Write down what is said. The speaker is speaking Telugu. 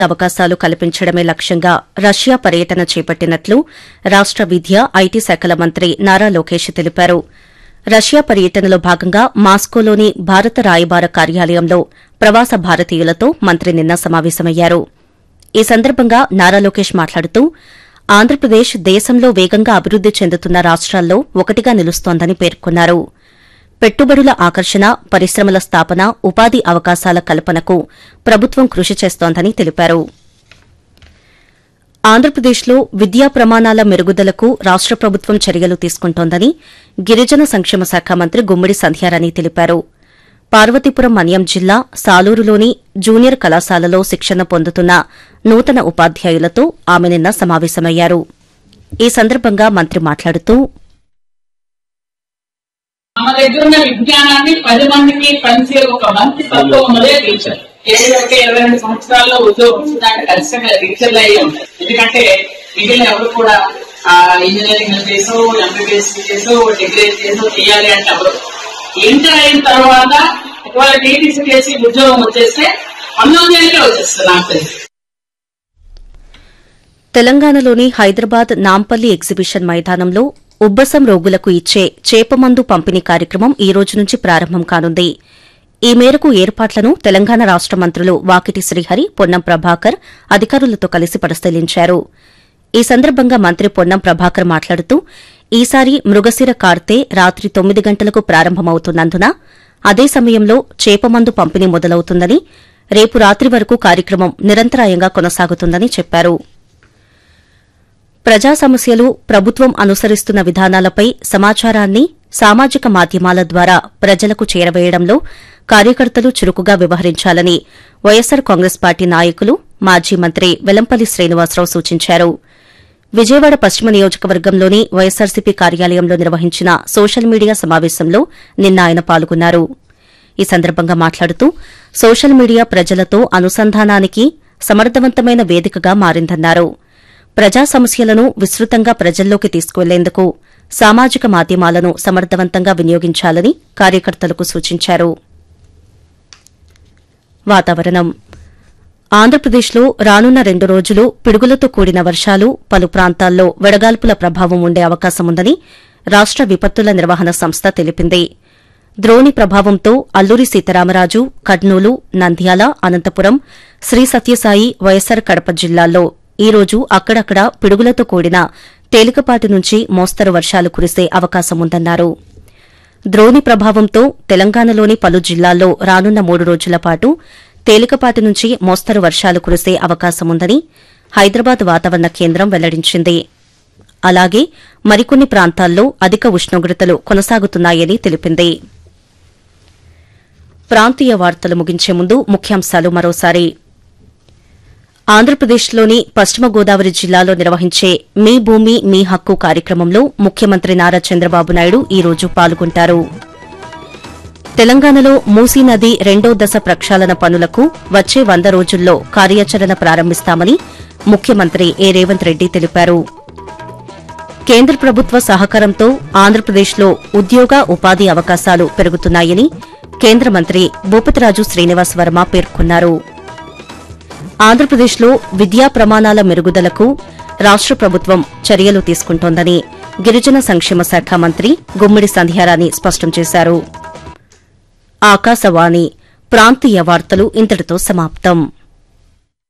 అవకాశాలు కల్పించడమే లక్ష్యంగా రష్యా పర్యటన చేపట్టినట్లు రాష్ట విద్య ఐటీ శాఖల మంత్రి నారా లోకేష్ తెలిపారు రష్యా పర్యటనలో భాగంగా మాస్కోలోని భారత రాయబార కార్యాలయంలో ప్రవాస భారతీయులతో మంత్రి నిన్న సమావేశమయ్యారు ఈ సందర్భంగా నారా లోకేష్ మాట్లాడుతూ ఆంధ్రప్రదేశ్ దేశంలో వేగంగా అభివృద్ది చెందుతున్న రాష్ట్రాల్లో ఒకటిగా నిలుస్తోందని పేర్కొన్నారు పెట్టుబడుల ఆకర్షణ పరిశ్రమల స్థాపన ఉపాధి అవకాశాల కల్పనకు ప్రభుత్వం కృషి చేస్తోందని తెలిపారు ఆంధ్రప్రదేశ్లో విద్యా ప్రమాణాల మెరుగుదలకు రాష్ట ప్రభుత్వం చర్యలు తీసుకుంటోందని గిరిజన సంక్షేమ శాఖ మంత్రి గుమ్మిడి సంధ్యారాణి తెలిపారు పార్వతీపురం మన్యం జిల్లా సాలూరులోని జూనియర్ కళాశాలలో శిక్షణ పొందుతున్న నూతన ఉపాధ్యాయులతో ఆమె నిన్న సమావేశమయ్యారు ఈ సందర్భంగా మంత్రి మాట్లాడుతూ మన దగ్గర ఉన్న విజ్ఞానాన్ని పది మందికి పంచే ఒక మంచి తత్వం ఉన్నదే టీచర్ ఏదో ఒక ఇరవై రెండు సంవత్సరాల్లో ఉద్యోగం వచ్చిందంటే ఖచ్చితంగా టీచర్లు అయ్యి ఉంటాయి ఎందుకంటే మిగిలిన ఎవరు కూడా ఆ ఇంజనీరింగ్ చేసో ఎంబీబీఎస్ చేసో డిగ్రీ చేసో చేయాలి అంటే ఎవరు ఇంటర్ అయిన తర్వాత ఒకవేళ టీటీసీ చేసి ఉద్యోగం వచ్చేస్తే పంతొమ్మిది ఏళ్ళకే వచ్చేస్తుంది నాకు తెలిసి తెలంగాణలోని హైదరాబాద్ నాంపల్లి ఎగ్జిబిషన్ మైదానంలో ఉబ్బసం రోగులకు ఇచ్చే చేపమందు పంపిణీ కార్యక్రమం ఈ రోజు నుంచి ప్రారంభం కానుంది ఈ మేరకు ఏర్పాట్లను తెలంగాణ రాష్ట మంత్రులు వాకిటి శ్రీహరి పొన్నం ప్రభాకర్ అధికారులతో కలిసి పరిశీలించారు ఈ సందర్భంగా మంత్రి పొన్నం ప్రభాకర్ మాట్లాడుతూ ఈసారి మృగశిర కార్తె రాత్రి తొమ్మిది గంటలకు ప్రారంభమవుతున్నందున అదే సమయంలో చేపమందు పంపిణీ మొదలవుతుందని రేపు రాత్రి వరకు కార్యక్రమం నిరంతరాయంగా కొనసాగుతుందని చెప్పారు ప్రజా సమస్యలు ప్రభుత్వం అనుసరిస్తున్న విధానాలపై సమాచారాన్ని సామాజిక మాధ్యమాల ద్వారా ప్రజలకు చేరవేయడంలో కార్యకర్తలు చురుకుగా వ్యవహరించాలని వైఎస్సార్ కాంగ్రెస్ పార్టీ నాయకులు మాజీ మంత్రి వెల్లంపల్లి శ్రీనివాసరావు సూచించారు విజయవాడ పశ్చిమ నియోజకవర్గంలోని వైఎస్సార్సీపీ కార్యాలయంలో నిర్వహించిన సోషల్ మీడియా సమావేశంలో నిన్న ఆయన పాల్గొన్నారు ఈ సందర్భంగా మాట్లాడుతూ సోషల్ మీడియా ప్రజలతో అనుసంధానానికి సమర్థవంతమైన వేదికగా మారిందన్నారు ప్రజా సమస్యలను విస్తృతంగా ప్రజల్లోకి తీసుకువెళ్లేందుకు సామాజిక మాధ్యమాలను సమర్థవంతంగా వినియోగించాలని కార్యకర్తలకు సూచించారు వాతావరణం ఆంధ్రప్రదేశ్లో రానున్న రెండు రోజులు పిడుగులతో కూడిన వర్షాలు పలు ప్రాంతాల్లో వడగాల్పుల ప్రభావం ఉండే అవకాశముందని రాష్ట విపత్తుల నిర్వహణ సంస్థ తెలిపింది ద్రోణి ప్రభావంతో అల్లూరి సీతారామరాజు కర్నూలు నంద్యాల అనంతపురం శ్రీ సత్యసాయి వైఎస్సార్ కడప జిల్లాల్లో ఈ రోజు అక్కడక్కడ పిడుగులతో కూడిన తేలికపాటి నుంచి మోస్తరు వర్షాలు కురిసే అవకాశముందన్నారు ద్రోణి ప్రభావంతో తెలంగాణలోని పలు జిల్లాల్లో రానున్న మూడు రోజుల పాటు తేలికపాటి నుంచి మోస్తరు వర్షాలు కురిసే అవకాశముందని హైదరాబాద్ వాతావరణ కేంద్రం వెల్లడించింది అలాగే మరికొన్ని ప్రాంతాల్లో అధిక ఉష్ణోగ్రతలు కొనసాగుతున్నాయని తెలిపింది ప్రాంతీయ వార్తలు ముగించే ముందు ముఖ్యాంశాలు మరోసారి ఆంధ్రప్రదేశ్లోని పశ్చిమ గోదావరి జిల్లాలో నిర్వహించే మీ భూమి మీ హక్కు కార్యక్రమంలో ముఖ్యమంత్రి నారా చంద్రబాబు నాయుడు ఈ రోజు పాల్గొంటారు తెలంగాణలో మూసీ నది రెండో దశ ప్రక్షాళన పనులకు వచ్చే వంద రోజుల్లో కార్యాచరణ ప్రారంభిస్తామని ముఖ్యమంత్రి ఏ రేవంత్ రెడ్డి తెలిపారు కేంద్ర ప్రభుత్వ సహకారంతో ఆంధ్రప్రదేశ్లో ఉద్యోగ ఉపాధి అవకాశాలు పెరుగుతున్నాయని కేంద్ర మంత్రి భూపతిరాజు శ్రీనివాస్ వర్మ పేర్కొన్నారు ఆంధ్రప్రదేశ్లో విద్యా ప్రమాణాల మెరుగుదలకు రాష్ట ప్రభుత్వం చర్యలు తీసుకుంటోందని గిరిజన సంక్షేమ శాఖ మంత్రి గుమ్మిడి సంధ్యారాణి స్పష్టం చేశారు ఆకాశవాణి ప్రాంతీయ వార్తలు ఇంతటితో సమాప్తం